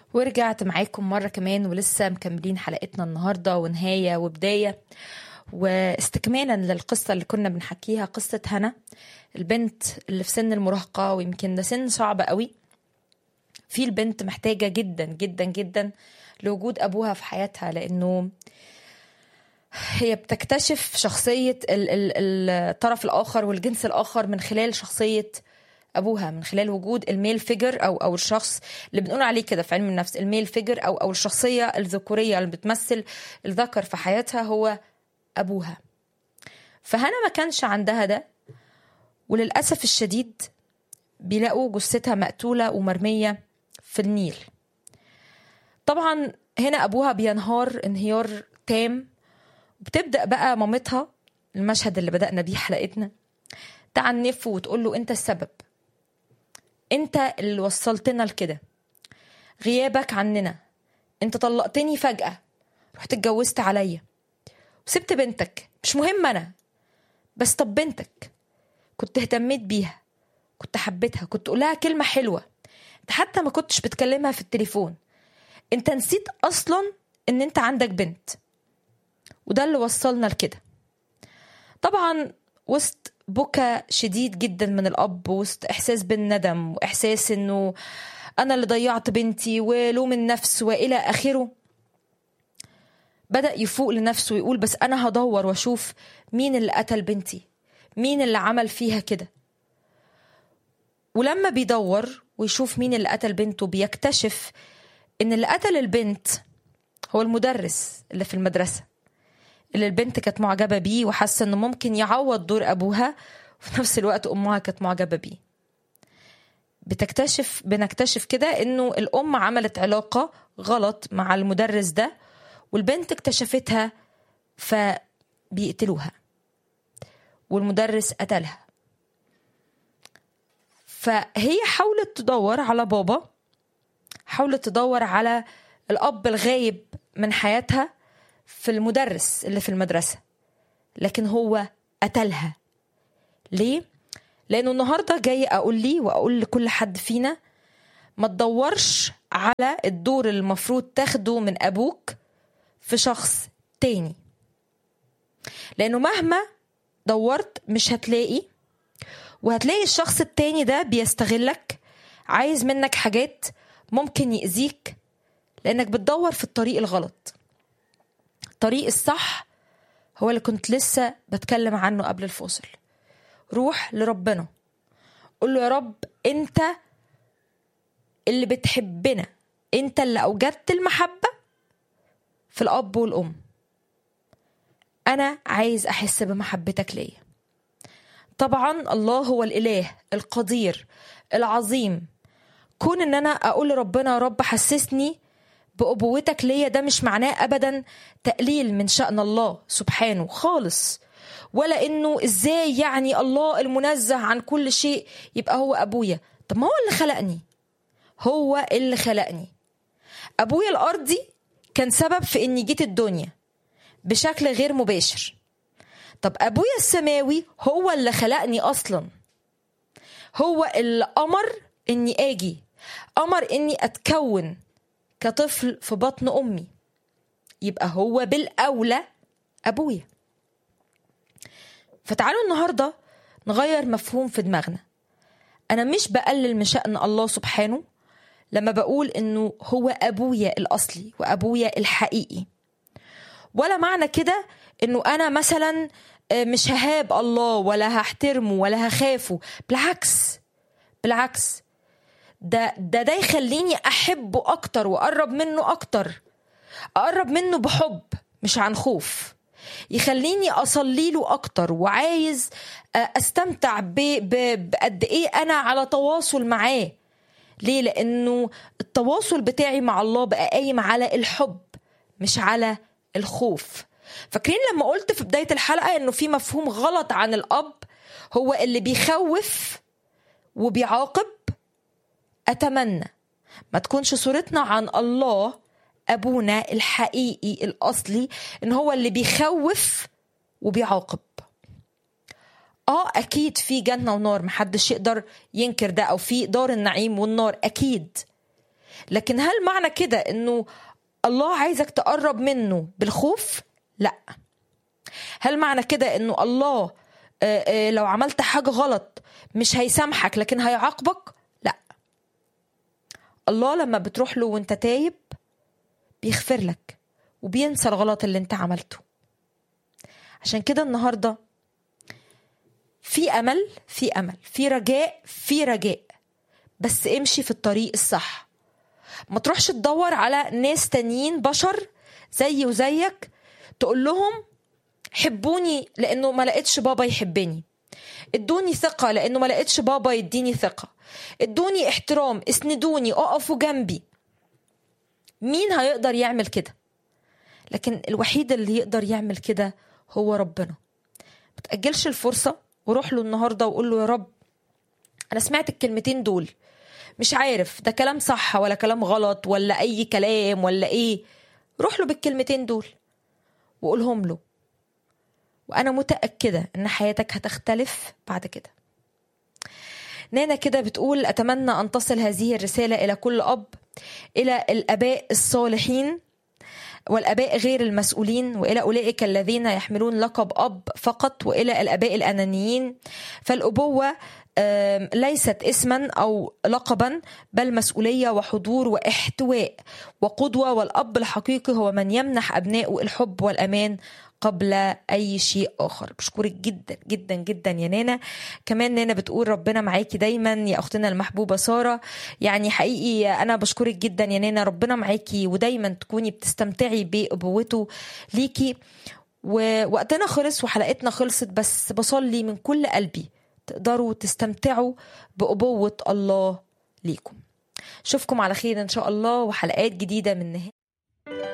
ورجعت معاكم مرة كمان ولسه مكملين حلقتنا النهاردة ونهاية وبداية واستكمالا للقصة اللي كنا بنحكيها قصة هنا البنت اللي في سن المراهقة ويمكن ده سن صعب قوي في البنت محتاجة جدا جدا جدا لوجود أبوها في حياتها لأنه هي بتكتشف شخصية ال- ال- الطرف الآخر والجنس الآخر من خلال شخصية ابوها من خلال وجود الميل فيجر او او الشخص اللي بنقول عليه كده في علم النفس الميل فيجر او او الشخصيه الذكوريه اللي بتمثل الذكر في حياتها هو ابوها فهنا ما كانش عندها ده وللاسف الشديد بيلاقوا جثتها مقتوله ومرميه في النيل طبعا هنا ابوها بينهار انهيار تام وبتبدا بقى مامتها المشهد اللي بدانا بيه حلقتنا تعنفه وتقول له انت السبب انت اللي وصلتنا لكده غيابك عننا انت طلقتني فجأة رحت اتجوزت عليا وسبت بنتك مش مهم انا بس طب بنتك كنت اهتميت بيها كنت حبيتها كنت قولها كلمة حلوة انت حتى ما كنتش بتكلمها في التليفون انت نسيت اصلا ان انت عندك بنت وده اللي وصلنا لكده طبعا وسط بكى شديد جدا من الاب وسط احساس بالندم واحساس انه انا اللي ضيعت بنتي ولوم النفس والى اخره بدا يفوق لنفسه ويقول بس انا هدور واشوف مين اللي قتل بنتي مين اللي عمل فيها كده ولما بيدور ويشوف مين اللي قتل بنته بيكتشف ان اللي قتل البنت هو المدرس اللي في المدرسه اللي البنت كانت معجبة بيه وحاسة انه ممكن يعوض دور ابوها وفي نفس الوقت امها كانت معجبة بيه بتكتشف بنكتشف كده انه الام عملت علاقة غلط مع المدرس ده والبنت اكتشفتها فبيقتلوها والمدرس قتلها فهي حاولت تدور على بابا حاولت تدور على الاب الغايب من حياتها في المدرس اللي في المدرسة لكن هو قتلها ليه؟ لأنه النهاردة جاي أقول لي وأقول لكل حد فينا ما تدورش على الدور اللي المفروض تاخده من أبوك في شخص تاني لأنه مهما دورت مش هتلاقي وهتلاقي الشخص التاني ده بيستغلك عايز منك حاجات ممكن يأذيك لأنك بتدور في الطريق الغلط الطريق الصح هو اللي كنت لسه بتكلم عنه قبل الفاصل روح لربنا قول له يا رب انت اللي بتحبنا انت اللي اوجدت المحبة في الاب والام انا عايز احس بمحبتك ليا طبعا الله هو الاله القدير العظيم كون ان انا اقول لربنا يا رب حسسني بأبوتك ليا ده مش معناه أبدا تقليل من شأن الله سبحانه خالص ولا إنه إزاي يعني الله المنزه عن كل شيء يبقى هو أبويا طب ما هو اللي خلقني هو اللي خلقني أبويا الأرضي كان سبب في إني جيت الدنيا بشكل غير مباشر طب أبويا السماوي هو اللي خلقني أصلا هو اللي أمر إني آجي أمر إني أتكون كطفل في بطن امي يبقى هو بالاولى ابويا فتعالوا النهارده نغير مفهوم في دماغنا انا مش بقلل من شان الله سبحانه لما بقول انه هو ابويا الاصلي وابويا الحقيقي ولا معنى كده انه انا مثلا مش ههاب الله ولا هحترمه ولا هخافه بالعكس بالعكس ده ده ده يخليني احبه اكتر واقرب منه اكتر اقرب منه بحب مش عن خوف يخليني اصلي له اكتر وعايز استمتع بقد ايه انا على تواصل معاه ليه لانه التواصل بتاعي مع الله بقى قايم على الحب مش على الخوف فاكرين لما قلت في بدايه الحلقه انه في مفهوم غلط عن الاب هو اللي بيخوف وبيعاقب اتمنى ما تكونش صورتنا عن الله ابونا الحقيقي الاصلي ان هو اللي بيخوف وبيعاقب اه اكيد في جنه ونار محدش يقدر ينكر ده او في دار النعيم والنار اكيد لكن هل معنى كده انه الله عايزك تقرب منه بالخوف لا هل معنى كده انه الله لو عملت حاجه غلط مش هيسامحك لكن هيعاقبك لا الله لما بتروح له وانت تايب بيغفر لك وبينسى الغلط اللي انت عملته عشان كده النهارده في امل في امل في رجاء في رجاء بس امشي في الطريق الصح ما تروحش تدور على ناس تانيين بشر زي وزيك تقول لهم حبوني لانه ما لقيتش بابا يحبني ادوني ثقة لانه ما لقيتش بابا يديني ثقة ادوني احترام اسندوني اقفوا جنبي مين هيقدر يعمل كده لكن الوحيد اللي يقدر يعمل كده هو ربنا ما تأجلش الفرصة وروح له النهاردة وقول له يا رب أنا سمعت الكلمتين دول مش عارف ده كلام صح ولا كلام غلط ولا أي كلام ولا إيه روح له بالكلمتين دول وقولهم له وأنا متأكدة إن حياتك هتختلف بعد كده نانا كده بتقول أتمنى أن تصل هذه الرسالة إلى كل أب إلى الآباء الصالحين والاباء غير المسؤولين والى اولئك الذين يحملون لقب اب فقط والى الاباء الانانيين فالابوه ليست اسما او لقبا بل مسؤوليه وحضور واحتواء وقدوه والاب الحقيقي هو من يمنح ابنائه الحب والامان قبل اي شيء اخر بشكرك جدا جدا جدا يا نانا كمان نانا بتقول ربنا معاكي دايما يا اختنا المحبوبه ساره يعني حقيقي انا بشكرك جدا يا نانا ربنا معاكي ودايما تكوني بتستمتعي بابوته ليكي ووقتنا خلص وحلقتنا خلصت بس بصلي من كل قلبي تقدروا تستمتعوا بأبوة الله ليكم اشوفكم على خير ان شاء الله وحلقات جديده من نهاية